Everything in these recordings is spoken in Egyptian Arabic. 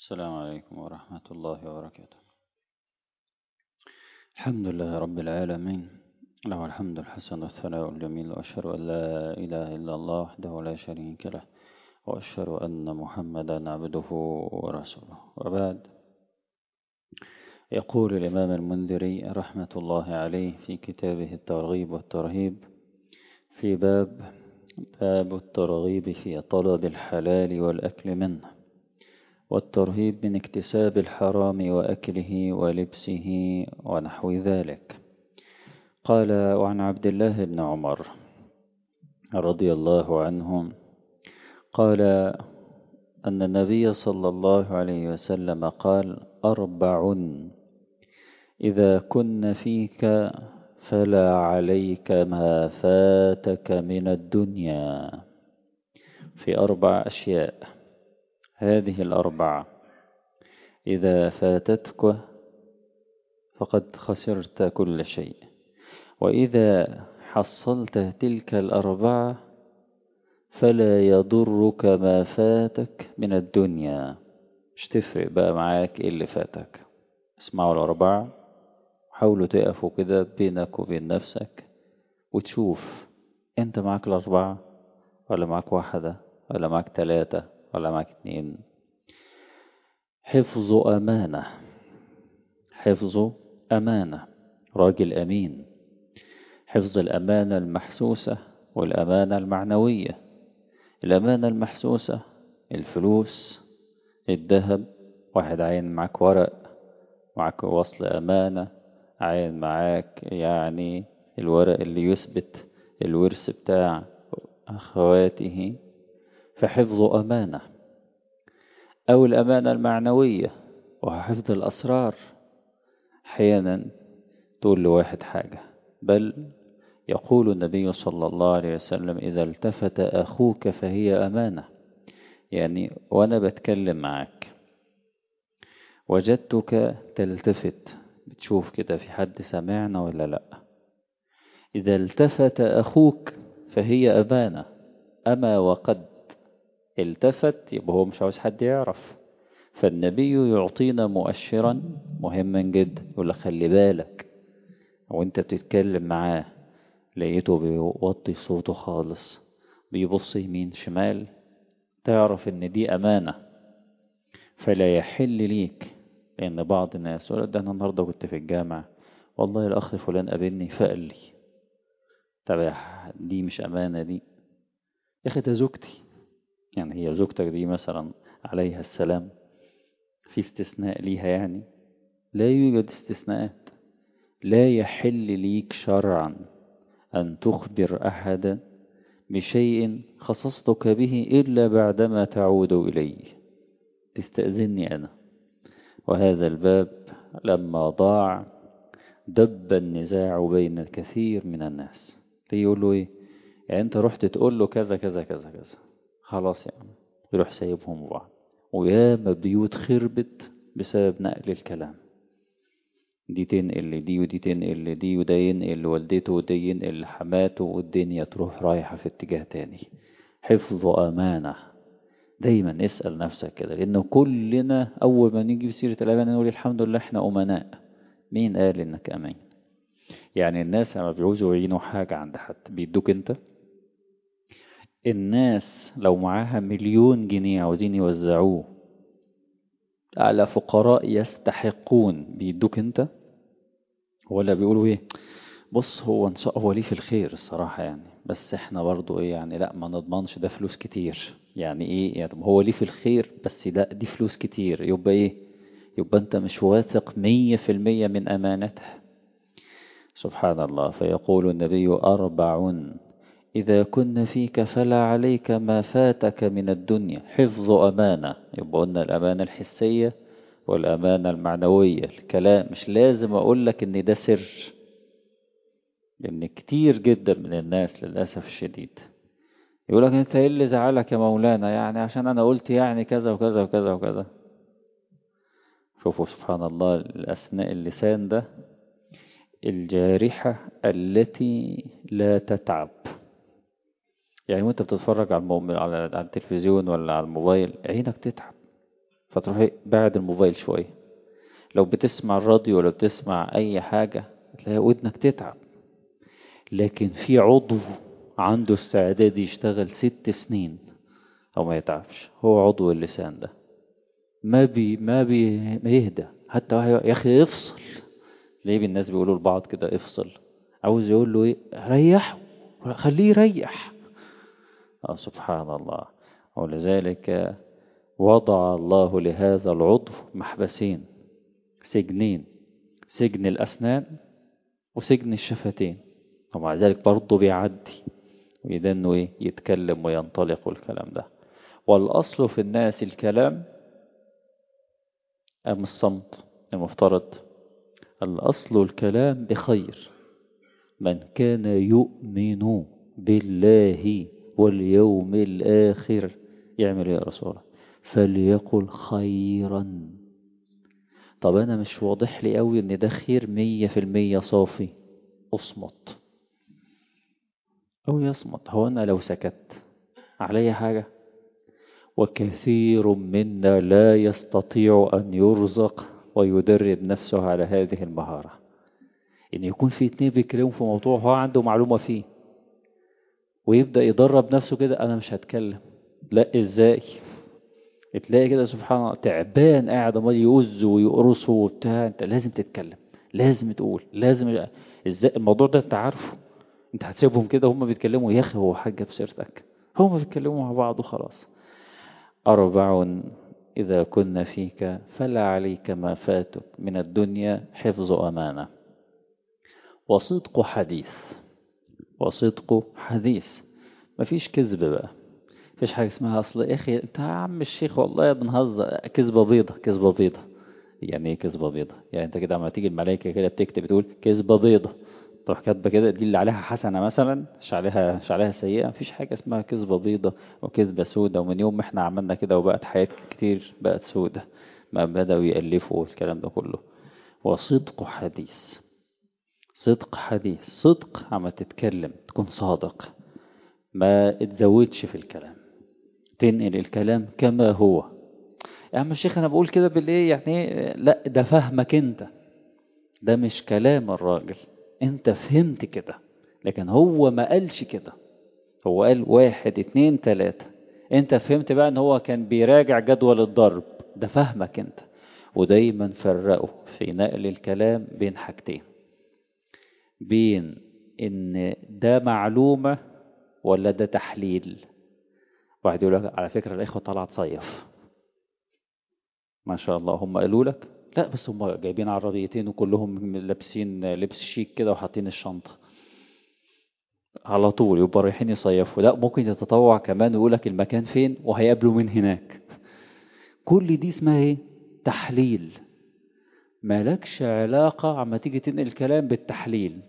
السلام عليكم ورحمة الله وبركاته الحمد لله رب العالمين له الحمد الحسن والثناء الجميل وأشهد أن لا إله إلا الله وحده لا شريك له وأشهد أن محمدا عبده ورسوله وبعد يقول الإمام المنذري رحمة الله عليه في كتابه الترغيب والترهيب في باب باب الترغيب في طلب الحلال والأكل منه والترهيب من اكتساب الحرام وأكله ولبسه ونحو ذلك قال وعن عبد الله بن عمر رضي الله عنهم قال أن النبي صلى الله عليه وسلم قال أربع إذا كن فيك فلا عليك ما فاتك من الدنيا في أربع أشياء هذه الأربعة إذا فاتتك فقد خسرت كل شيء وإذا حصلت تلك الأربعة فلا يضرك ما فاتك من الدنيا مش تفرق بقى معاك إيه اللي فاتك اسمعوا الأربعة حاولوا تقفوا كده بينك وبين نفسك وتشوف انت معاك الأربعة ولا معاك واحدة ولا معاك ثلاثة ولا معاك اتنين حفظ أمانة حفظ أمانة راجل أمين حفظ الأمانة المحسوسة والأمانة المعنوية الأمانة المحسوسة الفلوس الذهب واحد عين معاك ورق معاك وصل أمانة عين معاك يعني الورق اللي يثبت الورث بتاع أخواته فحفظ أمانة أو الأمانة المعنوية وحفظ الأسرار أحيانا تقول لواحد حاجة بل يقول النبي صلى الله عليه وسلم إذا التفت أخوك فهي أمانة يعني وأنا بتكلم معاك وجدتك تلتفت بتشوف كده في حد سمعنا ولا لأ إذا التفت أخوك فهي أمانة أما وقد التفت يبقى هو مش عاوز حد يعرف فالنبي يعطينا مؤشرا مهما جدا يقول لك خلي بالك وانت بتتكلم معاه لقيته بيوطي صوته خالص بيبص يمين شمال تعرف ان دي امانة فلا يحل ليك لان بعض الناس يقول ده انا النهارده كنت في الجامع والله الاخ فلان قابلني فقال لي طب دي مش امانة دي يا اخي ده زوجتي يعني هي زوجتك دي مثلا عليها السلام في استثناء ليها يعني لا يوجد استثناءات لا يحل ليك شرعا أن تخبر أحدا بشيء خصصتك به إلا بعدما تعود إليه تستأذني أنا وهذا الباب لما ضاع دب النزاع بين الكثير من الناس يقول له إيه يعني أنت رحت تقول له كذا كذا كذا كذا خلاص يعني يروح سايبهم بعض وياما بيوت خربت بسبب نقل الكلام دي تنقل لدي ودي تنقل لدي وده ينقل لوالدته وده ينقل لحماته والدنيا تروح رايحة في اتجاه تاني حفظ أمانة دايما اسأل نفسك كده لأن كلنا أول ما نيجي بسيرة الأمانة نقول الحمد لله احنا أمناء مين قال إنك أمين يعني الناس لما بيعوزوا يعينوا حاجة عند حد بيدوك أنت الناس لو معاها مليون جنيه عاوزين يوزعوه على فقراء يستحقون بيدوك انت ولا بيقولوا ايه بص هو ان شاء هو ليه في الخير الصراحة يعني بس احنا برضو ايه يعني لا ما نضمنش ده فلوس كتير يعني ايه يعني هو ليه في الخير بس ده دي فلوس كتير يبقى ايه يبقى انت مش واثق مية في المية من امانته سبحان الله فيقول النبي أربع إذا كن فيك فلا عليك ما فاتك من الدنيا حفظ أمانة يبقى قلنا الأمانة الحسية والأمانة المعنوية الكلام مش لازم أقول لك إن ده سر لأن كتير جدا من الناس للأسف الشديد يقول لك أنت إيه اللي زعلك يا مولانا يعني عشان أنا قلت يعني كذا وكذا وكذا وكذا شوفوا سبحان الله الأثناء اللسان ده الجارحة التي لا تتعب يعني وانت بتتفرج على الموم... على التلفزيون ولا على الموبايل عينك تتعب فتروحي بعد الموبايل شوية لو بتسمع الراديو ولا بتسمع أي حاجة تلاقي ودنك تتعب لكن في عضو عنده استعداد يشتغل ست سنين أو ما يتعبش هو عضو اللسان ده ما بي ما بي ما يهدى حتى يا أخي افصل ليه الناس بيقولوا لبعض كده افصل عاوز يقول له ايه ريح خليه يريح آه سبحان الله ولذلك وضع الله لهذا العضو محبسين سجنين سجن الأسنان وسجن الشفتين ومع ذلك برضه بيعدي وده انه ايه يتكلم وينطلق والكلام ده والأصل في الناس الكلام أم الصمت المفترض الأصل الكلام بخير من كان يؤمن بالله واليوم الآخر يعمل يا رسول الله فليقل خيرا طب أنا مش واضح لي قوي إن ده خير مية في المية صافي أصمت أو يصمت هو أنا لو سكت علي حاجة وكثير منا لا يستطيع أن يرزق ويدرب نفسه على هذه المهارة إن يكون في اتنين بيتكلموا في موضوع هو عنده معلومة فيه ويبدأ يدرب نفسه كده أنا مش هتكلم لا إزاي تلاقي كده سبحان الله تعبان قاعد عمال يوز ويقرص وبتاع انت لازم تتكلم لازم تقول لازم ازاي الموضوع ده انت عارفه انت هتسيبهم كده هم بيتكلموا يا اخي هو حاجه بسيرتك هم بيتكلموا مع بعض وخلاص أربع إذا كنا فيك فلا عليك ما فاتك من الدنيا حفظ أمانة وصدق حديث وصدق حديث مفيش كذب بقى مفيش حاجة اسمها أصل يا أخي أنت يا عم الشيخ والله بنهزر كذبة بيضة كذبة بيضة يعني إيه كذبة بيضة؟ يعني أنت كده لما تيجي الملائكة كده بتكتب بتقول كذبة بيضة تروح كاتبة كده دي اللي عليها حسنة مثلا مش عليها مش عليها سيئة مفيش حاجة اسمها كذبة بيضة وكذبة سودة ومن يوم ما احنا عملنا كده وبقت حياة كتير بقت سودة ما بدأوا يألفوا الكلام ده كله وصدق حديث صدق حديث صدق عما تتكلم تكون صادق ما تزودش في الكلام تنقل الكلام كما هو يا عم الشيخ انا بقول كده بالايه يعني لا ده فهمك انت ده مش كلام الراجل انت فهمت كده لكن هو ما قالش كده هو قال واحد اتنين تلاتة انت فهمت بقى ان هو كان بيراجع جدول الضرب ده فهمك انت ودايما فرقوا في نقل الكلام بين حاجتين بين ان ده معلومة ولا ده تحليل واحد يقول لك على فكرة الإخوة طلعت صيف ما شاء الله هم قالوا لك لا بس هم جايبين عربيتين وكلهم لابسين لبس شيك كده وحاطين الشنطة على طول يبقى رايحين يصيفوا لا ممكن يتطوع كمان ويقول لك المكان فين وهيقابلوا من هناك كل دي اسمها ايه تحليل مالكش علاقة عما تيجي تنقل الكلام بالتحليل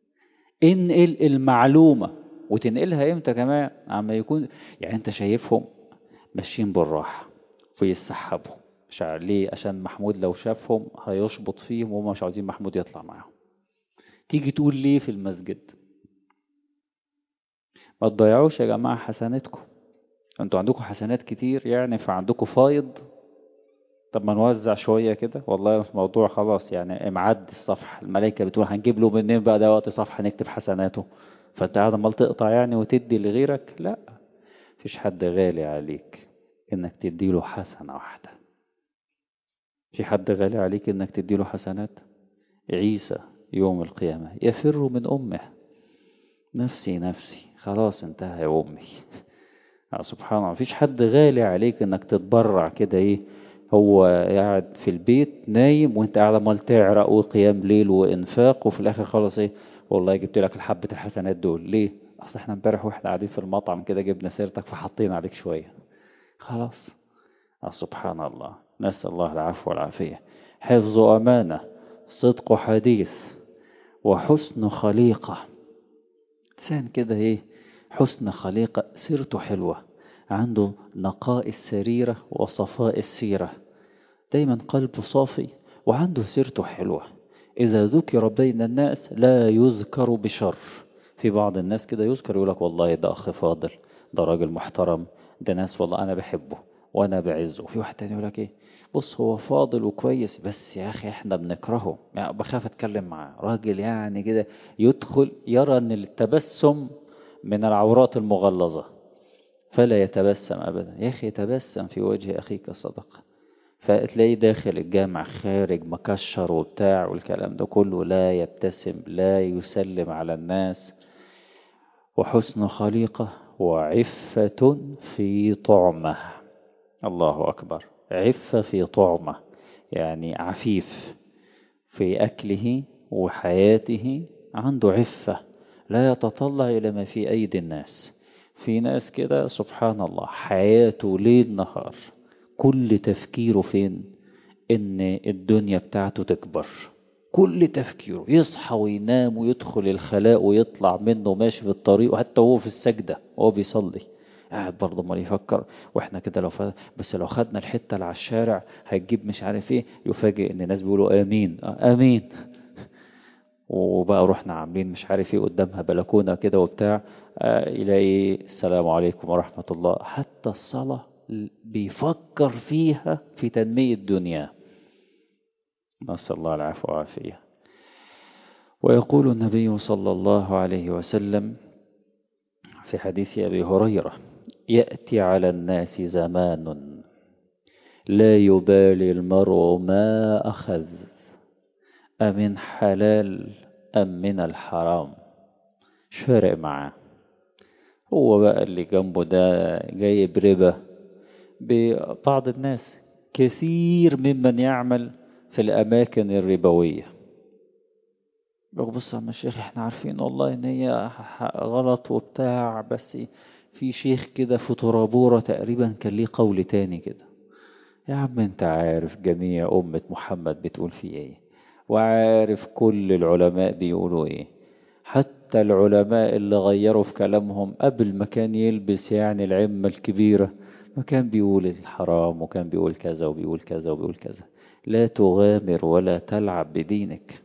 انقل المعلومة وتنقلها امتى كمان عما يكون يعني انت شايفهم ماشيين بالراحة ويسحبوا مش عارف ليه عشان محمود لو شافهم هيشبط فيهم وهم مش عاوزين محمود يطلع معاهم تيجي تقول ليه في المسجد ما تضيعوش يا جماعة حسناتكم انتوا عندكم حسنات كتير يعني فعندكم فايض طب ما نوزع شوية كده والله الموضوع خلاص يعني معدي الصفحة الملائكة بتقول هنجيب له منين بقى ده وقت صفحة نكتب حسناته فانت قاعد عمال تقطع يعني وتدي لغيرك لا مفيش حد غالي عليك انك تدي له حسنة واحدة في حد غالي عليك انك تدي له حسنات عيسى يوم القيامة يفر من أمه نفسي نفسي خلاص انتهى يا أمي سبحان الله مفيش حد غالي عليك انك تتبرع كده ايه هو قاعد في البيت نايم وانت قاعد عمال تعرق وقيام ليل وانفاق وفي الاخر خلاص ايه والله جبت لك الحبة الحسنات دول ليه اصل احنا امبارح واحنا قاعدين في المطعم كده جبنا سيرتك فحطينا عليك شوية خلاص سبحان الله نسأل الله العفو والعافية حفظ أمانة صدق حديث وحسن خليقة إنسان كده إيه حسن خليقة سيرته حلوة عنده نقاء السريرة وصفاء السيرة دايما قلبه صافي وعنده سيرته حلوة إذا ذكر بين الناس لا يذكر بشر في بعض الناس كده يذكر يقول لك والله ده أخ فاضل ده راجل محترم ده ناس والله أنا بحبه وأنا بعزه وفي واحد تاني يقول لك إيه بص هو فاضل وكويس بس يا أخي احنا بنكرهه يعني بخاف أتكلم معاه راجل يعني كده يدخل يرى أن التبسم من العورات المغلظة فلا يتبسم أبدا يا أخي تبسم في وجه أخيك صدقة فتلاقيه داخل الجامع خارج مكشر وبتاع والكلام ده كله لا يبتسم لا يسلم على الناس وحسن خليقة وعفة في طعمه الله أكبر عفة في طعمه يعني عفيف في أكله وحياته عنده عفة لا يتطلع إلى ما في أيدي الناس في ناس كده سبحان الله حياته ليل نهار كل تفكيره فين إن الدنيا بتاعته تكبر كل تفكيره يصحى وينام ويدخل الخلاء ويطلع منه ماشي في الطريق وحتى هو في السجدة وهو بيصلي قاعد برضه ما يفكر واحنا كده لو ف... بس لو خدنا الحته اللي على الشارع هتجيب مش عارف ايه يفاجئ ان الناس بيقولوا امين آه امين وبقى رحنا عاملين مش عارف ايه قدامها بلكونه كده وبتاع آه يلاقي السلام عليكم ورحمه الله حتى الصلاه بيفكر فيها في تنميه الدنيا نسال الله العفو والعافيه ويقول النبي صلى الله عليه وسلم في حديث أبي هريرة يأتي على الناس زمان لا يبالي المرء ما أخذ أمن حلال أم من الحرام مش فارق معاه هو بقى اللي جنبه ده جايب ربا ببعض الناس كثير ممن يعمل في الأماكن الربوية يقول بص يا الشيخ احنا عارفين والله ان هي غلط وبتاع بس في شيخ كده في طرابورة تقريبا كان ليه قول تاني كده يا عم انت عارف جميع أمة محمد بتقول فيه ايه وعارف كل العلماء بيقولوا ايه حتى العلماء اللي غيروا في كلامهم قبل ما كان يلبس يعني العمة الكبيرة ما كان بيقول الحرام وكان بيقول كذا وبيقول كذا وبيقول كذا لا تغامر ولا تلعب بدينك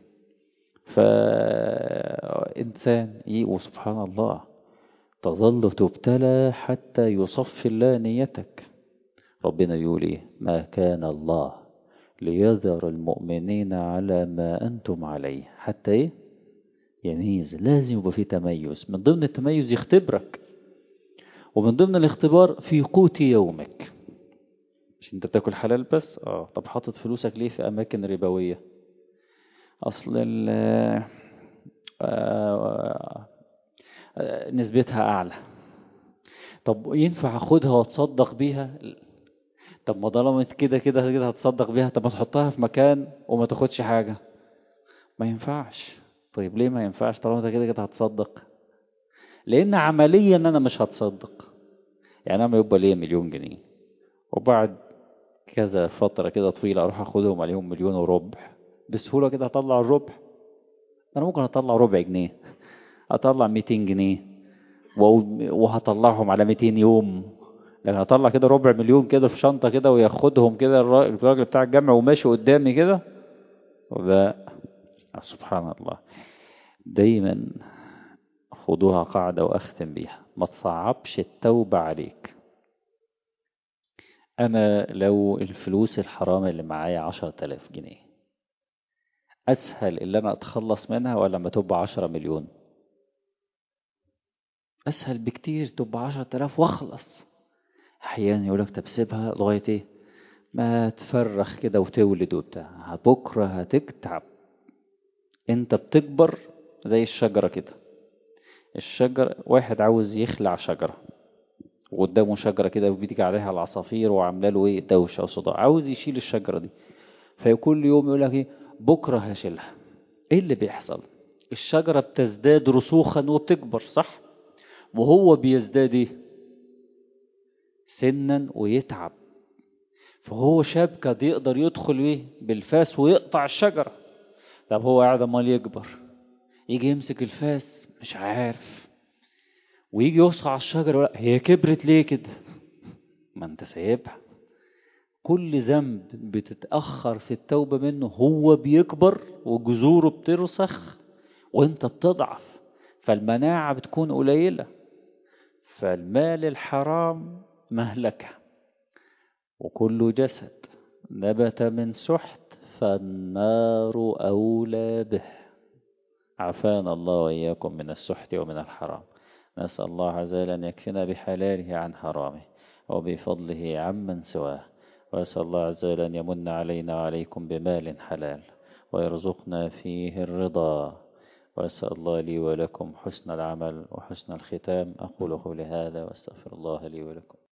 فإنسان وسبحان الله تظل تبتلى حتى يصفي الله نيتك ربنا يقول إيه ما كان الله ليذر المؤمنين على ما أنتم عليه حتى إيه يميز لازم يبقى في تميز من ضمن التميز يختبرك ومن ضمن الاختبار في قوت يومك مش انت بتاكل حلال بس اه طب حاطط فلوسك ليه في اماكن ربويه اصل ال نسبتها اعلى طب ينفع اخدها واتصدق بيها طب ما طالما كده كده كده هتصدق بيها طب ما تحطها في مكان وما تاخدش حاجه ما ينفعش طيب ليه ما ينفعش طالما انت كده كده هتصدق لان عمليا انا مش هتصدق يعني انا يبقى ليا مليون جنيه وبعد كذا فتره كده طويله اروح اخدهم عليهم مليون وربع بسهوله كده هطلع الربع انا ممكن اطلع ربع جنيه اطلع 200 جنيه وهطلعهم على 200 يوم لكن هطلع كده ربع مليون كده في شنطه كده وياخدهم كده الراجل بتاع الجامع وماشي قدامي كده لا سبحان الله دايما خدوها قاعدة وأختم بيها ما تصعبش التوبة عليك أنا لو الفلوس الحرام اللي معايا عشرة تلاف جنيه أسهل اللي أنا أتخلص منها ولا ما تبقى عشرة مليون أسهل بكتير تبقى عشرة تلاف وأخلص أحيانا يقولك طب سيبها لغاية إيه ما تفرخ كده وتولد وبتاع بكرة هتتعب أنت بتكبر زي الشجرة كده الشجر واحد عاوز يخلع شجرة وقدامه شجرة كده وبيجي عليها العصافير وعامله له ايه دوشة وصداع عاوز يشيل الشجرة دي فكل يوم يقول لك ايه بكرة هشيلها ايه اللي بيحصل الشجرة بتزداد رسوخا وبتكبر صح وهو بيزداد ايه سنا ويتعب فهو شاب كان يقدر يدخل ايه بالفاس ويقطع الشجرة طب هو قاعد امال يكبر يجي يمسك الفاس مش عارف ويجي يصحى على الشجرة ولا هي كبرت ليه كده ما انت سايبها كل ذنب بتتأخر في التوبة منه هو بيكبر وجذوره بترسخ وانت بتضعف فالمناعة بتكون قليلة فالمال الحرام مهلكة وكله جسد نبت من سحت فالنار أولى به عافانا الله وإياكم من السحت ومن الحرام نسأل الله عز وجل أن يكفنا بحلاله عن حرامه وبفضله عمن سواه وأسأل الله عز وجل أن يمن علينا وعليكم بمال حلال ويرزقنا فيه الرضا وأسأل الله لي ولكم حسن العمل وحسن الختام أقول قولي هذا وأستغفر الله لي ولكم